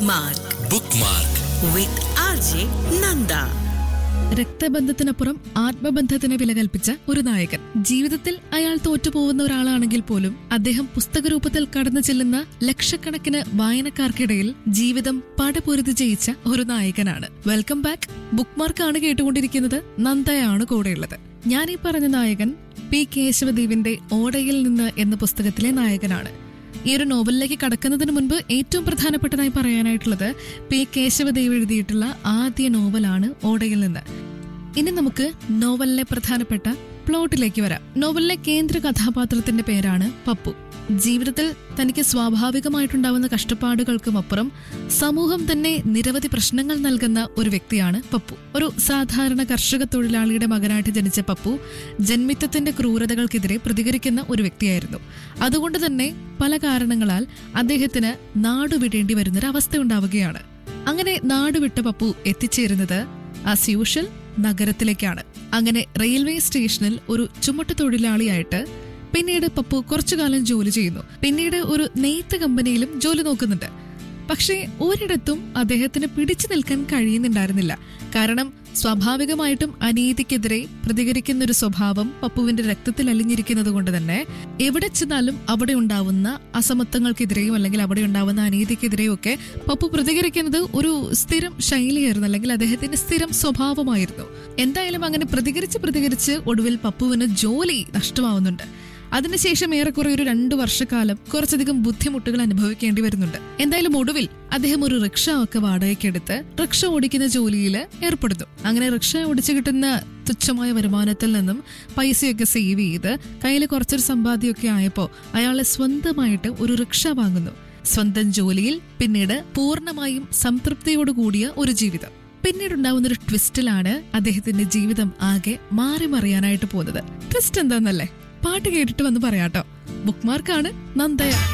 Bookmark bookmark with RJ Nanda. രക്തബന്ധത്തിനപ്പുറം ആത്മബന്ധത്തിന് വില കൽപ്പിച്ച ഒരു നായകൻ ജീവിതത്തിൽ അയാൾ തോറ്റുപോകുന്ന ഒരാളാണെങ്കിൽ പോലും അദ്ദേഹം പുസ്തകരൂപത്തിൽ കടന്നു ചെല്ലുന്ന ലക്ഷക്കണക്കിന് വായനക്കാർക്കിടയിൽ ജീവിതം പടപൊരുതി ജയിച്ച ഒരു നായകനാണ് വെൽക്കം ബാക്ക് ബുക്ക്മാർക്കാണ് കേട്ടുകൊണ്ടിരിക്കുന്നത് നന്ദയാണ് കൂടെയുള്ളത് ഞാൻ ഈ പറഞ്ഞ നായകൻ പി കേശവദേവിന്റെ ഓടയിൽ നിന്ന് എന്ന പുസ്തകത്തിലെ നായകനാണ് ഈ ഒരു നോവലിലേക്ക് കടക്കുന്നതിന് മുൻപ് ഏറ്റവും പ്രധാനപ്പെട്ടതായി പറയാനായിട്ടുള്ളത് പി കേശവദേവ് എഴുതിയിട്ടുള്ള ആദ്യ നോവലാണ് ഓടയിൽ നിന്ന് ഇനി നമുക്ക് നോവലിലെ പ്രധാനപ്പെട്ട പ്ലോട്ടിലേക്ക് വരാം നോവലിലെ കേന്ദ്ര കഥാപാത്രത്തിന്റെ പേരാണ് പപ്പു ജീവിതത്തിൽ തനിക്ക് സ്വാഭാവികമായിട്ടുണ്ടാവുന്ന കഷ്ടപ്പാടുകൾക്കും അപ്പുറം സമൂഹം തന്നെ നിരവധി പ്രശ്നങ്ങൾ നൽകുന്ന ഒരു വ്യക്തിയാണ് പപ്പു ഒരു സാധാരണ കർഷക തൊഴിലാളിയുടെ മകനായിട്ട് ജനിച്ച പപ്പു ജന്മിത്തത്തിന്റെ ക്രൂരതകൾക്കെതിരെ പ്രതികരിക്കുന്ന ഒരു വ്യക്തിയായിരുന്നു അതുകൊണ്ട് തന്നെ പല കാരണങ്ങളാൽ അദ്ദേഹത്തിന് നാടുവിടേണ്ടി വരുന്നൊരവസ്ഥ ഉണ്ടാവുകയാണ് അങ്ങനെ നാടുവിട്ട പപ്പു എത്തിച്ചേരുന്നത് ആസ് യൂഷ്വൽ നഗരത്തിലേക്കാണ് അങ്ങനെ റെയിൽവേ സ്റ്റേഷനിൽ ഒരു ചുമട്ട് തൊഴിലാളിയായിട്ട് പിന്നീട് പപ്പു കുറച്ചു കാലം ജോലി ചെയ്യുന്നു പിന്നീട് ഒരു നെയ്ത്ത് കമ്പനിയിലും ജോലി നോക്കുന്നുണ്ട് പക്ഷേ ഒരിടത്തും അദ്ദേഹത്തിന് പിടിച്ചു നിൽക്കാൻ കഴിയുന്നുണ്ടായിരുന്നില്ല കാരണം സ്വാഭാവികമായിട്ടും അനീതിക്കെതിരെ പ്രതികരിക്കുന്ന ഒരു സ്വഭാവം പപ്പുവിന്റെ രക്തത്തിൽ അലിഞ്ഞിരിക്കുന്നത് കൊണ്ട് തന്നെ എവിടെ ചെന്നാലും അവിടെ ഉണ്ടാവുന്ന അസമത്വങ്ങൾക്കെതിരെയും അല്ലെങ്കിൽ അവിടെ ഉണ്ടാവുന്ന അനീതിക്കെതിരെയും ഒക്കെ പപ്പു പ്രതികരിക്കുന്നത് ഒരു സ്ഥിരം ശൈലിയായിരുന്നു അല്ലെങ്കിൽ അദ്ദേഹത്തിന്റെ സ്ഥിരം സ്വഭാവമായിരുന്നു എന്തായാലും അങ്ങനെ പ്രതികരിച്ച് പ്രതികരിച്ച് ഒടുവിൽ പപ്പുവിന് ജോലി നഷ്ടമാവുന്നുണ്ട് അതിനുശേഷം ഏറെക്കുറെ ഒരു രണ്ടു വർഷക്കാലം കുറച്ചധികം ബുദ്ധിമുട്ടുകൾ അനുഭവിക്കേണ്ടി വരുന്നുണ്ട് എന്തായാലും ഒടുവിൽ അദ്ദേഹം ഒരു റിക്ഷ ഒക്കെ വാടകയ്ക്കെടുത്ത് റിക്ഷ ഓടിക്കുന്ന ജോലിയിൽ ഏർപ്പെടുന്നു അങ്ങനെ റിക്ഷ ഓടിച്ചു കിട്ടുന്ന തുച്ഛമായ വരുമാനത്തിൽ നിന്നും പൈസയൊക്കെ സേവ് ചെയ്ത് കയ്യിൽ കുറച്ചൊരു സമ്പാദ്യമൊക്കെ ആയപ്പോൾ അയാളെ സ്വന്തമായിട്ട് ഒരു റിക്ഷ വാങ്ങുന്നു സ്വന്തം ജോലിയിൽ പിന്നീട് പൂർണ്ണമായും സംതൃപ്തിയോടുകൂടിയ ഒരു ജീവിതം പിന്നീടുണ്ടാവുന്ന ഒരു ട്വിസ്റ്റിലാണ് അദ്ദേഹത്തിന്റെ ജീവിതം ആകെ മാറി മറിയാനായിട്ട് പോകുന്നത് ട്വിസ്റ്റ് എന്താന്നല്ലേ പാട്ട് കേട്ടിട്ട് വന്ന് പറയാട്ടോ ബുക്ക് മാർക്കാണ് നന്ദയ